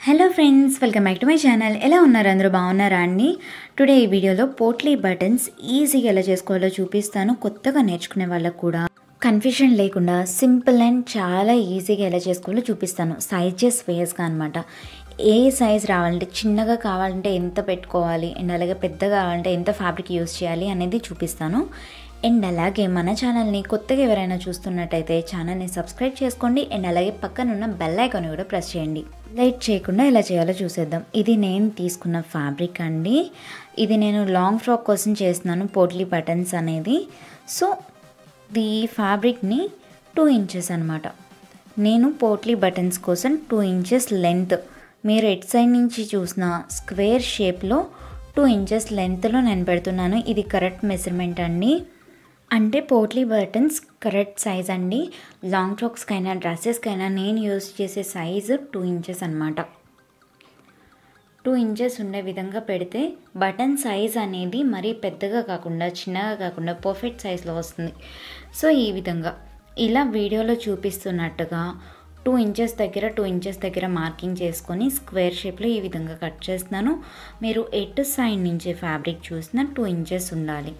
hello friends welcome back to my channel ఎలా ఉన్నారు అందరూ బాగున్నారా అండి టుడే ఈ వీడియోలో పోట్లీ బటన్స్ ఈజీగా ఎలా చేసుకోవాలో చూపిస్తాను కొత్తగా నేర్చుకునే వాళ్ళకు కూడా కన్ఫ్యూషన్ లేకుండా సింపుల్ అండ్ చాలా ఈజీగా ఎలా చేసుకోవాలో చూపిస్తాను సైజెస్ వేస్గా అనమాట ఏ సైజ్ రావాలంటే చిన్నగా కావాలంటే ఎంత పెట్టుకోవాలి అండ్ అలాగే పెద్దగా కావాలంటే ఎంత ఫ్యాబ్రిక్ యూస్ చేయాలి అనేది చూపిస్తాను అండ్ అలాగే మన ఛానల్ని కొత్తగా ఎవరైనా చూస్తున్నట్టయితే ఛానల్ని సబ్స్క్రైబ్ చేసుకోండి అండ్ అలాగే పక్కన ఉన్న బెల్ ఐకాన్ కూడా ప్రెస్ చేయండి లైట్ చేయకుండా ఎలా చేయాలో చూసేద్దాం ఇది నేను తీసుకున్న ఫ్యాబ్రిక్ అండి ఇది నేను లాంగ్ ఫ్రాక్ కోసం చేస్తున్నాను పోట్లీ బటన్స్ అనేది సో ఈ ఫ్యాబ్రిక్ని టూ ఇంచెస్ అనమాట నేను పోట్లీ బటన్స్ కోసం టూ ఇంచెస్ లెంత్ మీరు ఎట్ సైడ్ నుంచి చూసిన స్క్వేర్ షేప్లో టూ ఇంచెస్ లెంత్లో నేను పెడుతున్నాను ఇది కరెక్ట్ మెజర్మెంట్ అండి అంటే పోట్లీ బటన్స్ కరెక్ట్ సైజ్ అండి లాంగ్ ఫ్రాక్స్కైనా డ్రెస్సెస్కైనా నేను యూస్ చేసే సైజు టూ ఇంచెస్ అనమాట టూ ఇంచెస్ ఉండే విధంగా పెడితే బటన్ సైజ్ అనేది మరీ పెద్దగా కాకుండా చిన్నగా కాకుండా పర్ఫెక్ట్ సైజ్లో వస్తుంది సో ఈ విధంగా ఇలా వీడియోలో చూపిస్తున్నట్టుగా టూ ఇంచెస్ దగ్గర టూ ఇంచెస్ దగ్గర మార్కింగ్ చేసుకొని స్క్వేర్ షేప్లో ఈ విధంగా కట్ చేస్తున్నాను మీరు ఎటు సైడ్ నుంచి ఫ్యాబ్రిక్ చూసినా టూ ఇంచెస్ ఉండాలి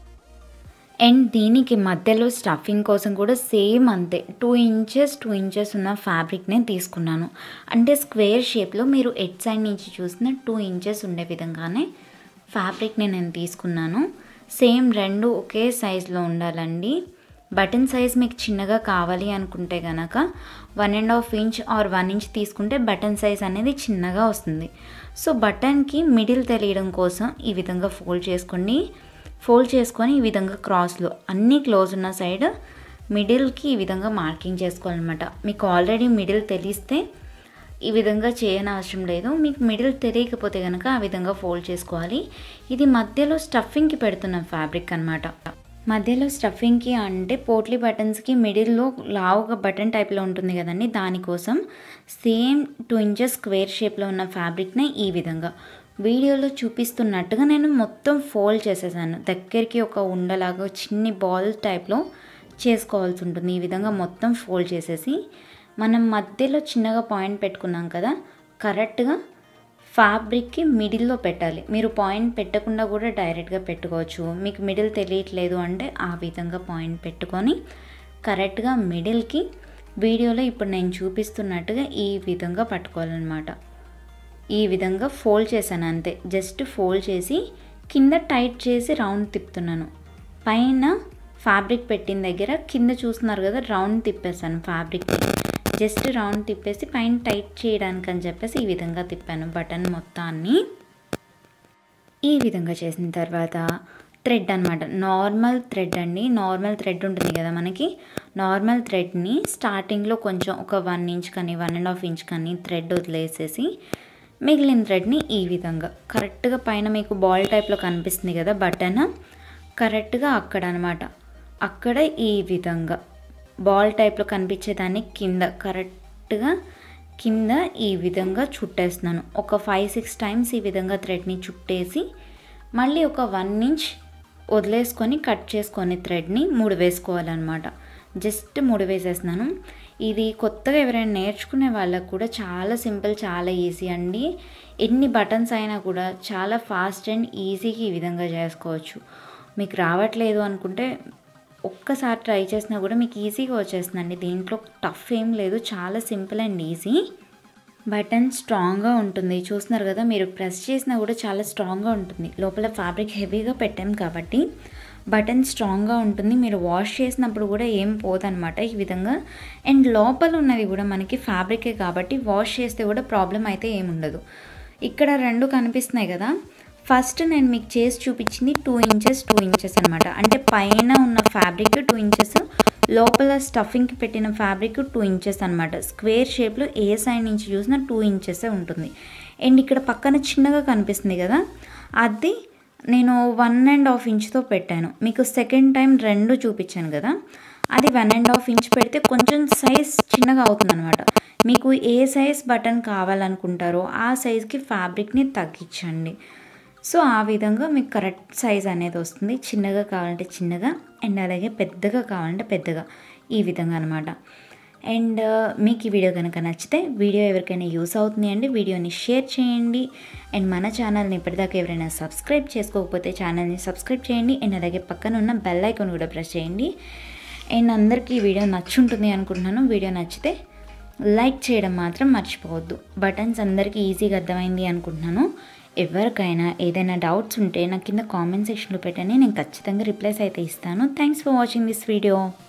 అండ్ దీనికి మధ్యలో స్టఫింగ్ కోసం కూడా సేమ్ అంతే టూ ఇంచెస్ టూ ఇంచెస్ ఉన్న ఫ్యాబ్రిక్నే తీసుకున్నాను అంటే స్క్వేర్ షేప్లో మీరు ఎట్ సైడ్ నుంచి చూసిన టూ ఇంచెస్ ఉండే విధంగానే ఫ్యాబ్రిక్ని నేను తీసుకున్నాను సేమ్ రెండు ఒకే సైజులో ఉండాలండి బటన్ సైజ్ మీకు చిన్నగా కావాలి అనుకుంటే కనుక one and half inch or one inch తీసుకుంటే బటన్ సైజ్ అనేది చిన్నగా వస్తుంది సో బటన్కి మిడిల్ తెలియడం కోసం ఈ విధంగా ఫోల్డ్ చేసుకోండి ఫోల్డ్ చేసుకొని ఈ విధంగా క్రాస్లో అన్నీ క్లోజ్ ఉన్న సైడ్ మిడిల్కి ఈ విధంగా మార్కింగ్ చేసుకోవాలన్నమాట మీకు ఆల్రెడీ మిడిల్ తెలిస్తే ఈ విధంగా చేయని అవసరం లేదు మీకు మిడిల్ తెలియకపోతే కనుక ఆ విధంగా ఫోల్డ్ చేసుకోవాలి ఇది మధ్యలో స్టఫింగ్కి పెడుతున్న ఫ్యాబ్రిక్ అనమాట మధ్యలో స్టఫింగ్కి అంటే పోట్లీ బటన్స్కి మిడిల్లో లావుగా బటన్ టైప్లో ఉంటుంది కదండి దానికోసం సేమ్ టూ ఇంచెస్ స్క్వేర్ షేప్లో ఉన్న ఫ్యాబ్రిక్ని ఈ విధంగా వీడియోలో చూపిస్తున్నట్టుగా నేను మొత్తం ఫోల్డ్ చేసేసాను దగ్గరికి ఒక ఉండలాగా చిన్ని బాల్ టైప్లో చేసుకోవాల్సి ఉంటుంది ఈ విధంగా మొత్తం ఫోల్డ్ చేసేసి మనం మధ్యలో చిన్నగా పాయింట్ పెట్టుకున్నాం కదా కరెక్ట్గా ఫ్యాబ్రిక్కి మిడిల్లో పెట్టాలి మీరు పాయింట్ పెట్టకుండా కూడా డైరెక్ట్గా పెట్టుకోవచ్చు మీకు మిడిల్ తెలియట్లేదు అంటే ఆ విధంగా పాయింట్ పెట్టుకొని కరెక్ట్గా మిడిల్కి వీడియోలో ఇప్పుడు నేను చూపిస్తున్నట్టుగా ఈ విధంగా పట్టుకోవాలన్నమాట ఈ విధంగా ఫోల్డ్ చేశాను అంతే జస్ట్ ఫోల్డ్ చేసి కింద టైట్ చేసి రౌండ్ తిప్పుతున్నాను పైన ఫ్యాబ్రిక్ పెట్టిన దగ్గర కింద చూస్తున్నారు కదా రౌండ్ తిప్పేసాను ఫ్యాబ్రిక్ జస్ట్ రౌండ్ తిప్పేసి పైన టైట్ చేయడానికి అని చెప్పేసి ఈ విధంగా తిప్పాను బటన్ మొత్తాన్ని ఈ విధంగా చేసిన తర్వాత థ్రెడ్ అనమాట నార్మల్ థ్రెడ్ అండి నార్మల్ థ్రెడ్ ఉంటుంది కదా మనకి నార్మల్ థ్రెడ్ని స్టార్టింగ్లో కొంచెం ఒక వన్ ఇంచ్ కానీ వన్ అండ్ హాఫ్ ఇంచ్ కానీ థ్రెడ్ వదిలేసేసి మిగిలిన థ్రెడ్ని ఈ విధంగా కరెక్ట్గా పైన మీకు బాల్ టైప్లో కనిపిస్తుంది కదా బటన్ కరెక్ట్గా అక్కడ అనమాట అక్కడ ఈ విధంగా బాల్ టైప్లో కనిపించేదాన్ని కింద కరెక్ట్గా కింద ఈ విధంగా చుట్టేస్తున్నాను ఒక ఫైవ్ సిక్స్ టైమ్స్ ఈ విధంగా థ్రెడ్ని చుట్టేసి మళ్ళీ ఒక వన్ ఇంచ్ వదిలేసుకొని కట్ చేసుకొని థ్రెడ్ని మూడు వేసుకోవాలన్నమాట జస్ట్ మూడు వేసేస్తున్నాను ఇది కొత్తగా ఎవరైనా నేర్చుకునే వాళ్ళకు కూడా చాలా సింపుల్ చాలా ఈజీ అండి ఎన్ని బటన్స్ అయినా కూడా చాలా ఫాస్ట్ అండ్ ఈజీగా ఈ విధంగా చేసుకోవచ్చు మీకు రావట్లేదు అనుకుంటే ఒక్కసారి ట్రై చేసినా కూడా మీకు ఈజీగా వచ్చేస్తుందండి దీంట్లో టఫ్ ఏం లేదు చాలా సింపుల్ అండ్ ఈజీ బటన్ స్ట్రాంగ్గా ఉంటుంది చూస్తున్నారు కదా మీరు ప్రెస్ చేసినా కూడా చాలా స్ట్రాంగ్గా ఉంటుంది లోపల ఫ్యాబ్రిక్ హెవీగా పెట్టాం కాబట్టి బటన్ స్ట్రాంగ్గా ఉంటుంది మీరు వాష్ చేసినప్పుడు కూడా ఏం పోదనమాట ఈ విధంగా అండ్ లోపల ఉన్నది కూడా మనకి ఫ్యాబ్రికే కాబట్టి వాష్ చేస్తే కూడా ప్రాబ్లం అయితే ఏముండదు ఇక్కడ రెండు కనిపిస్తున్నాయి కదా ఫస్ట్ నేను మీకు చేసి చూపించింది టూ ఇంచెస్ టూ ఇంచెస్ అనమాట అంటే పైన ఉన్న ఫ్యాబ్రిక్ టూ ఇంచెస్ లోపల స్టఫింగ్కి పెట్టిన ఫ్యాబ్రిక్ టూ ఇంచెస్ అనమాట స్క్వేర్ షేప్లో ఏ సైడ్ నుంచి చూసినా టూ ఇంచెసే ఉంటుంది అండ్ ఇక్కడ పక్కన చిన్నగా కనిపిస్తుంది కదా అది నేను వన్ అండ్ హాఫ్ ఇంచ్తో పెట్టాను మీకు సెకండ్ టైం రెండు చూపించాను కదా అది వన్ అండ్ హాఫ్ ఇంచ్ పెడితే కొంచెం సైజ్ చిన్నగా అవుతుంది అనమాట మీకు ఏ సైజ్ బటన్ కావాలనుకుంటారో ఆ సైజ్కి ఫ్యాబ్రిక్ని తగ్గించండి సో ఆ విధంగా మీకు కరెక్ట్ సైజ్ అనేది వస్తుంది చిన్నగా కావాలంటే చిన్నగా అండ్ అలాగే పెద్దగా కావాలంటే పెద్దగా ఈ విధంగా అనమాట అండ్ మీకు ఈ వీడియో కనుక నచ్చితే వీడియో ఎవరికైనా యూస్ అవుతుంది అండి వీడియోని షేర్ చేయండి అండ్ మన ఛానల్ని ఇప్పటిదాకా ఎవరైనా సబ్స్క్రైబ్ చేసుకోకపోతే ఛానల్ని సబ్స్క్రైబ్ చేయండి అండ్ అలాగే పక్కన ఉన్న బెల్ ఐకాన్ కూడా ప్రెస్ చేయండి అండ్ అందరికీ ఈ వీడియో నచ్చుంటుంది అనుకుంటున్నాను వీడియో నచ్చితే లైక్ చేయడం మాత్రం మర్చిపోవద్దు బటన్స్ అందరికీ ఈజీగా అర్థమైంది అనుకుంటున్నాను ఎవరికైనా ఏదైనా డౌట్స్ ఉంటే నాకు కింద కామెంట్ సెక్షన్లో పెట్టండి నేను ఖచ్చితంగా రిప్లైస్ అయితే ఇస్తాను thanks for watching this video